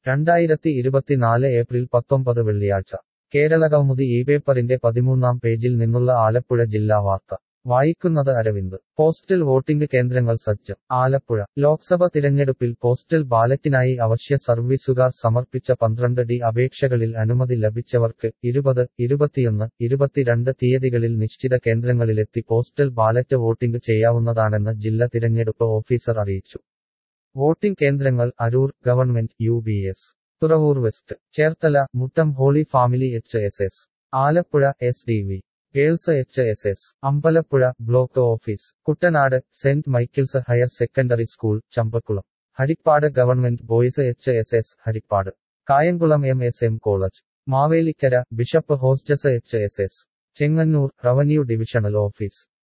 രണ്ടായിരത്തി ഇരുപത്തിനാല് ഏപ്രിൽ പത്തൊമ്പത് വെള്ളിയാഴ്ച കേരളകൗമുദി ഈ പേപ്പറിന്റെ പതിമൂന്നാം പേജിൽ നിന്നുള്ള ആലപ്പുഴ ജില്ലാ വാർത്ത വായിക്കുന്നത് അരവിന്ദ് പോസ്റ്റൽ വോട്ടിംഗ് കേന്ദ്രങ്ങൾ സജ്ജം ആലപ്പുഴ ലോക്സഭ തിരഞ്ഞെടുപ്പിൽ പോസ്റ്റൽ ബാലറ്റിനായി അവശ്യ സർവീസുകാർ സമർപ്പിച്ച പന്ത്രണ്ട് ഡി അപേക്ഷകളിൽ അനുമതി ലഭിച്ചവർക്ക് ഇരുപത് ഇരുപത്തിയൊന്ന് ഇരുപത്തിരണ്ട് തീയതികളിൽ നിശ്ചിത കേന്ദ്രങ്ങളിലെത്തി പോസ്റ്റൽ ബാലറ്റ് വോട്ടിംഗ് ചെയ്യാവുന്നതാണെന്ന് ജില്ലാ തിരഞ്ഞെടുപ്പ് ഓഫീസർ അറിയിച്ചു വോട്ടിംഗ് കേന്ദ്രങ്ങൾ Aroor government U B S Thuravoor west Cherthala Muttom holy family H S S Alappuzha S D V girls H S S Ambalappuzha block office Kuttanad saint Michael's higher secondary school Champakulam Haripad government boys H S S Haripad Kayamkulam M S M college Mavelikkara bishop Hodges H S S Chengannur revenue divisional office